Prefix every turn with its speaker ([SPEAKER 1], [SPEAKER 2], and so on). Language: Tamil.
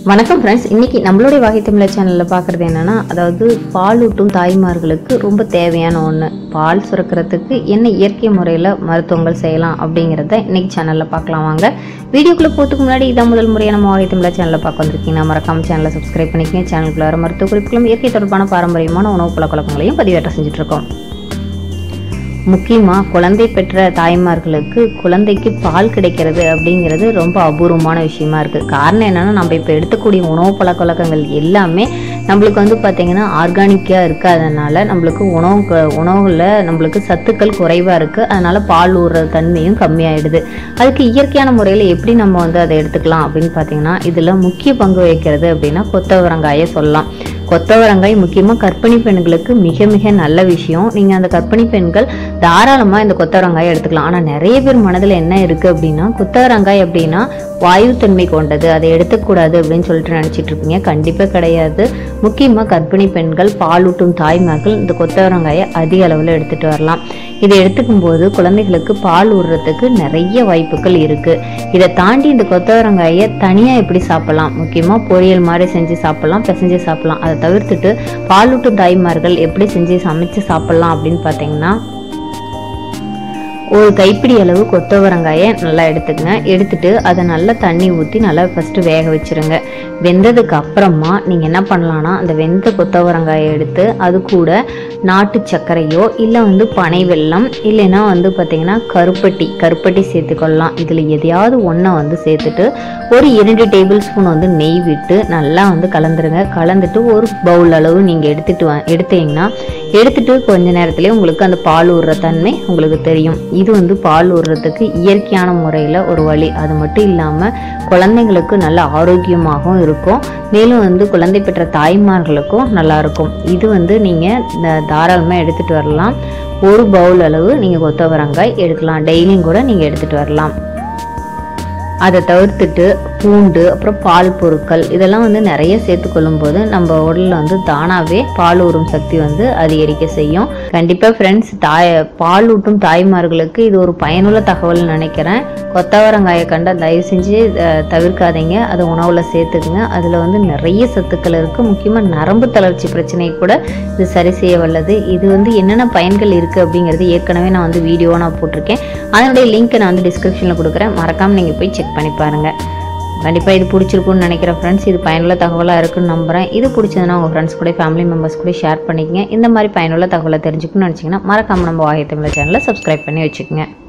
[SPEAKER 1] வணக்கம் ஃப்ரெண்ட்ஸ் இன்னைக்கு நம்மளுடைய வாகை தமிழர் சேனலில் பார்க்குறது என்னன்னா அதாவது பாலூட்டும் தாய்மார்களுக்கு ரொம்ப தேவையான ஒன்று பால் சுரக்கிறதுக்கு என்ன இயற்கை முறையில் மருத்துவங்கள் செய்யலாம் அப்படிங்கிறத இன்னைக்கு சேனலில் பார்க்கலாம் வாங்க வீடியோக்குள்ளே போகிறதுக்கு முன்னாடி இதான் முதல் முறையாக நம்ம வாகை தமிழர் சேனலில் பார்க்க வந்திருக்கீங்கன்னா மறக்காம சேனலை சப்ஸ்கிரைப் பண்ணிக்கங்க சேனலுக்குள்ள வர மருத்துவ குறிப்புகளும் இயற்கை தொடர்பான பாரம்பரியமான உணவு பழக்கவழக்கங்களையும் பதிவேற்ற செஞ்சுட்டு இருக்கோம் முக்கியமாக குழந்தை பெற்ற தாய்மார்களுக்கு குழந்தைக்கு பால் கிடைக்கிறது அப்படிங்கிறது ரொம்ப அபூர்வமான விஷயமா இருக்குது காரணம் என்னென்னா நம்ம இப்போ எடுத்துக்கூடிய உணவு பழக்க வழக்கங்கள் எல்லாமே நம்மளுக்கு வந்து பார்த்திங்கன்னா ஆர்கானிக்காக இருக்காதனால நம்மளுக்கு உணவு உணவில் நம்மளுக்கு சத்துக்கள் குறைவாக இருக்குது அதனால் பால் ஊறுற தன்மையும் கம்மியாயிடுது அதுக்கு இயற்கையான முறையில் எப்படி நம்ம வந்து அதை எடுத்துக்கலாம் அப்படின்னு பார்த்தீங்கன்னா இதில் முக்கிய பங்கு வகிக்கிறது அப்படின்னா கொத்தவரங்காயை சொல்லலாம் கொத்தவரங்காய் முக்கியமாக கர்ப்பிணி பெண்களுக்கு மிக மிக நல்ல விஷயம் நீங்கள் அந்த கர்ப்பிணி பெண்கள் தாராளமாக இந்த கொத்தவரங்காயை எடுத்துக்கலாம் ஆனால் நிறைய பேர் மனதில் என்ன இருக்குது அப்படின்னா கொத்தவரங்காய் அப்படின்னா வாயுத்தன்மை கொண்டது அதை எடுத்துக்கூடாது அப்படின்னு சொல்லிட்டு நினச்சிட்டு இருப்பீங்க கண்டிப்பாக கிடையாது முக்கியமாக கர்ப்பிணி பெண்கள் பாலூட்டும் தாய்மார்கள் இந்த கொத்தவரங்காயை அதிக அளவில் எடுத்துகிட்டு வரலாம் இதை எடுத்துக்கும் போது குழந்தைகளுக்கு பால் ஊறுறதுக்கு நிறைய வாய்ப்புகள் இருக்குது இதை தாண்டி இந்த கொத்தவரங்காயை தனியாக எப்படி சாப்பிடலாம் முக்கியமாக பொரியல் மாதிரி செஞ்சு சாப்பிடலாம் பிசைஞ்சு சாப்பிடலாம் அதை தவிர்த்துட்டு பாலூட்டும் தாய்மார்கள் எப்படி செஞ்சு சமைச்சு சாப்பிடலாம் அப்படின்னு பார்த்தீங்கன்னா ஒரு கைப்பிடி அளவு கொத்தவரங்காயை நல்லா எடுத்துக்கங்க எடுத்துட்டு அதை நல்லா தண்ணி ஊற்றி நல்லா ஃபஸ்ட்டு வேக வச்சிருங்க வெந்ததுக்கு அப்புறமா நீங்கள் என்ன பண்ணலான்னா அந்த வெந்த கொத்தவரங்காயை எடுத்து அது கூட நாட்டு சர்க்கரையோ இல்லை வந்து பனை வெல்லம் இல்லைன்னா வந்து பார்த்தீங்கன்னா கருப்பட்டி கருப்பட்டி சேர்த்துக்கொள்ளலாம் இதில் எதையாவது ஒன்றை வந்து சேர்த்துட்டு ஒரு இரண்டு டேபிள் ஸ்பூன் வந்து நெய் விட்டு நல்லா வந்து கலந்துருங்க கலந்துட்டு ஒரு பவுல் அளவு நீங்கள் எடுத்துட்டு வா எடுத்தீங்கன்னா எடுத்துட்டு கொஞ்ச நேரத்துலேயே உங்களுக்கு அந்த பால் ஊறுற தன்மை உங்களுக்கு தெரியும் இது வந்து பால் ஊறுறதுக்கு இயற்கையான முறையில் ஒரு வழி அது மட்டும் இல்லாமல் குழந்தைங்களுக்கு நல்ல ஆரோக்கியமாகவும் இருக்கும் மேலும் வந்து குழந்தை பெற்ற தாய்மார்களுக்கும் நல்லா இருக்கும் இது வந்து நீங்கள் தாராளமாக எடுத்துகிட்டு வரலாம் ஒரு பவுல் அளவு நீங்கள் கொத்தவரங்காய் எடுக்கலாம் டெய்லியும் கூட நீங்கள் எடுத்துகிட்டு வரலாம் அதை தவிர்த்துட்டு பூண்டு அப்புறம் பால் பொருட்கள் இதெல்லாம் வந்து நிறைய சேர்த்துக்கொள்ளும் போது நம்ம உடலில் வந்து தானாகவே பால் ஊறும் சக்தி வந்து அதிகரிக்க செய்யும் கண்டிப்பாக ஃப்ரெண்ட்ஸ் தாய் பால் ஊட்டும் தாய்மார்களுக்கு இது ஒரு பயனுள்ள தகவல்னு நினைக்கிறேன் கொத்தவரங்காயை கண்டா தயவு செஞ்சு அஹ், தவிர்க்காதீங்க அதை உணவில் சேர்த்துக்குங்க அதில் வந்து நிறைய சத்துக்கள் இருக்குது முக்கியமாக நரம்பு தளர்ச்சி பிரச்சனை கூட இது சரி செய்ய வல்லது இது வந்து என்னென்ன பயன்கள் இருக்குது அப்படிங்கிறது ஏற்கனவே நான் வந்து வீடியோவாக நான் போட்டிருக்கேன் அதனுடைய லிங்க்கை நான் வந்து டிஸ்கிரிப்ஷனில் கொடுக்குறேன் மறக்காமல் நீங்கள் போய் செக் பண்ணி பாருங்கள் கண்டிப்பாக இது பிடிச்சிருக்குன்னு நினைக்கிறேன் ஃப்ரெண்ட்ஸ் இது பயனுள்ள தகவலாக இருக்குன்னு நம்புகிறேன் இது பிடிச்சதுன்னா உங்கள் ஃப்ரெண்ட்ஸ் கூட ஃபேமிலி மெம்பர்ஸ் கூட ஷேர் பண்ணிக்கங்க இந்த மாதிரி பயனுள்ள தகவலை தெரிஞ்சுக்கணும்னு நினச்சிங்கன்னா மறக்காமல் நம்ம வாகை தமிழ் சேனலை சப்ஸ்கிரைப் பண்ணி வச்சுக்கோங்க